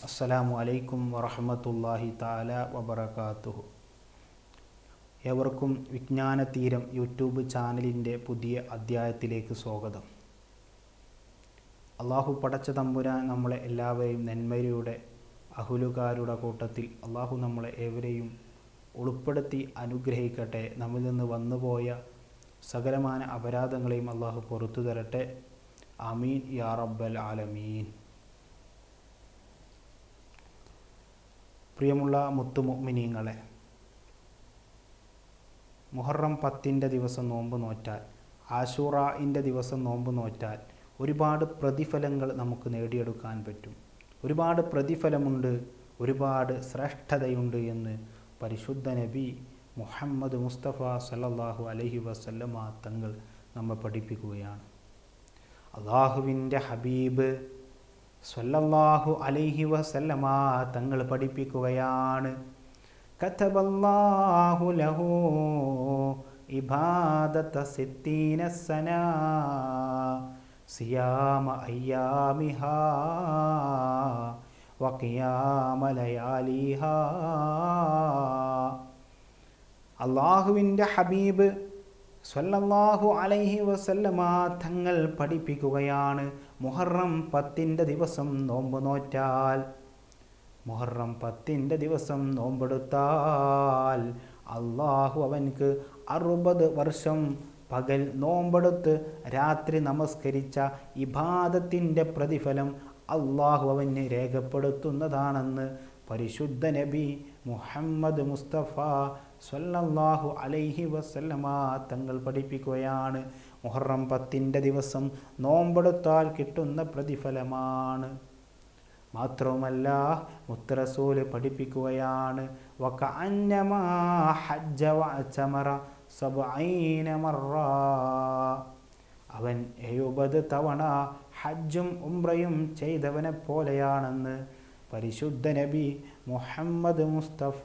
അസ്സലാമു അലൈക്കും വറഹമത്തല്ലാഹി താല വബറകാതുഹു ഏവർക്കും വിജ്ഞാനതീരം യൂട്യൂബ് ചാനലിൻ്റെ പുതിയ അധ്യായത്തിലേക്ക് സ്വാഗതം അള്ളാഹു പടച്ച തമ്പുരാൻ നമ്മളെ എല്ലാവരെയും നന്മയുടെ അഹുലുകാരുടെ കൂട്ടത്തിൽ അള്ളാഹു നമ്മളെ ഏവരെയും ഉൾപ്പെടുത്തി അനുഗ്രഹിക്കട്ടെ നമ്മിൽ നിന്ന് വന്നുപോയ സകലമാന അപരാധങ്ങളെയും അള്ളാഹു പുറത്തു തരട്ടെ ആമീൻ യാ റബ്ബൽ ആലമീൻ പ്രിയമുള്ള മുത്തുമൊമിനീങ്ങളെ മുഹറം പത്തിൻ്റെ ദിവസം നോമ്പ് നോറ്റാൽ ആഷൂറായിൻ്റെ ദിവസം നോമ്പ് നോറ്റാൽ ഒരുപാട് പ്രതിഫലങ്ങൾ നമുക്ക് നേടിയെടുക്കാൻ പറ്റും ഒരുപാട് പ്രതിഫലമുണ്ട് ഒരുപാട് ശ്രേഷ്ഠതയുണ്ട് എന്ന് പരിശുദ്ധ നബി മുഹമ്മദ് മുസ്തഫ സല്ലല്ലാഹു അലൈഹി വസല്ലമ തങ്ങൾ നമ്മെ പഠിപ്പിക്കുകയാണ് അള്ളാഹുവിൻ്റെ ഹബീബ് സ്വല്ലല്ലാഹു അലൈഹി വസല്ലമ തങ്ങൾ പഠിപ്പിക്കുകയാണ് കതബല്ലാഹു ലഹു ഇബാദത സിത്തീന സന സിയാമ അയ്യാമിഹാ വഖിയാമ ലയാലിഹാ അള്ളാഹുവിൻ്റെ ഹബീബ് സ്വല്ലല്ലാഹു അലൈഹി വസല്ലമ തങ്ങൾ പഠിപ്പിക്കുകയാണ് മുഹറം പത്തിൻ്റെ ദിവസം നോമ്പ് നോറ്റാൽ മുഹറം പത്തിൻ്റെ ദിവസം നോമ്പെടുത്താൽ അള്ളാഹു അവൻക്ക് അറുപത് വർഷം പകൽ നോമ്പെടുത്ത് രാത്രി നമസ്കരിച്ച ഇബാദത്തിൻ്റെ പ്രതിഫലം അള്ളാഹു അവന് രേഖപ്പെടുത്തുന്നതാണെന്ന് പരിശുദ്ധ നബി മുഹമ്മദ് മുസ്തഫ സ്വല്ലല്ലാഹു അലൈഹി വസല്ലമ തങ്ങൾ പഠിപ്പിക്കുകയാണ് മുഹറം പത്തിൻ്റെ ദിവസം നോമ്പെടുത്താൽ കിട്ടുന്ന പ്രതിഫലമാണ് മാത്രവുമല്ല മുത്തറസൂല് പഠിപ്പിക്കുകയാണ് വക അന്നമാ ഹജ്ജ വഅതമറ സബ്ഈന മറ അവൻ എഴുപത് തവണ ഹജ്ജും ഉംറയും ചെയ്തവനെ പോലെയാണെന്ന് പരിശുദ്ധ നബി മുഹമ്മദ് മുസ്തഫ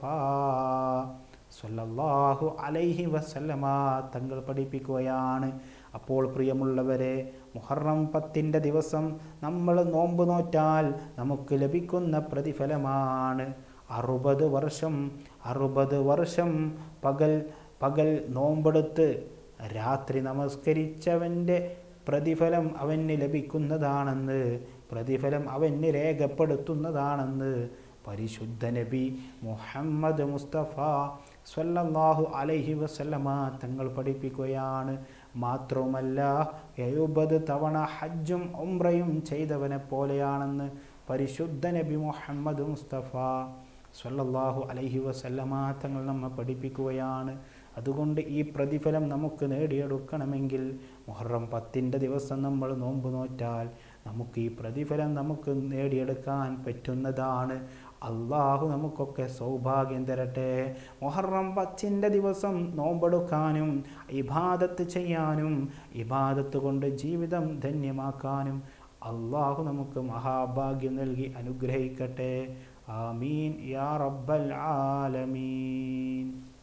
സല്ലല്ലാഹു അലൈഹി വസല്ലമ തങ്ങൾ പഠിപ്പിക്കുകയാണ് അപ്പോൾ പ്രിയമുള്ളവരെ മുഹറം പത്തിൻ്റെ ദിവസം നമ്മൾ നോമ്പ് നോറ്റാൽ നമുക്ക് ലഭിക്കുന്ന പ്രതിഫലമാണ് അറുപത് വർഷം അറുപത് വർഷം പകൽ പകൽ നോമ്പെടുത്ത് രാത്രി നമസ്കരിച്ചവൻ്റെ പ്രതിഫലം അവന് ലഭിക്കുന്നതാണെന്ന് പ്രതിഫലം അവന് രേഖപ്പെടുത്തുന്നതാണെന്ന് പരിശുദ്ധ നബി മുഹമ്മദ് മുസ്തഫ സ്വല്ലല്ലാഹു അലൈഹി വസല്ലമ തങ്ങൾ പഠിപ്പിക്കുകയാണ് മാത്രവുമല്ല എഴുപത് തവണ ഹജ്ജും ഉംറയും ചെയ്തവനെ പോലെയാണെന്ന് പരിശുദ്ധ നബി മുഹമ്മദ് മുസ്തഫ സ്വല്ലല്ലാഹു അലൈഹി വസല്ലമ തങ്ങൾ നമ്മെ പഠിപ്പിക്കുകയാണ് അതുകൊണ്ട് ഈ പ്രതിഫലം നമുക്ക് നേടിയെടുക്കണമെങ്കിൽ മുഹറം പത്തിൻ്റെ ദിവസം നമ്മൾ നോമ്പ് നോറ്റാൽ നമുക്ക് ഈ പ്രതിഫലം നമുക്ക് നേടിയെടുക്കാൻ പറ്റുന്നതാണ് അള്ളാഹു നമുക്കൊക്കെ സൗഭാഗ്യം തരട്ടെ മൊഹറം പത്തിൻ്റെ ദിവസം നോമ്പെടുക്കാനും ഇബാദത്ത് ചെയ്യാനും ഇബാദത്ത് കൊണ്ട് ജീവിതം ധന്യമാക്കാനും അള്ളാഹു നമുക്ക് മഹാഭാഗ്യം നൽകി അനുഗ്രഹിക്കട്ടെ ആമീൻ യാ റബ്ബൽ ആലമീൻ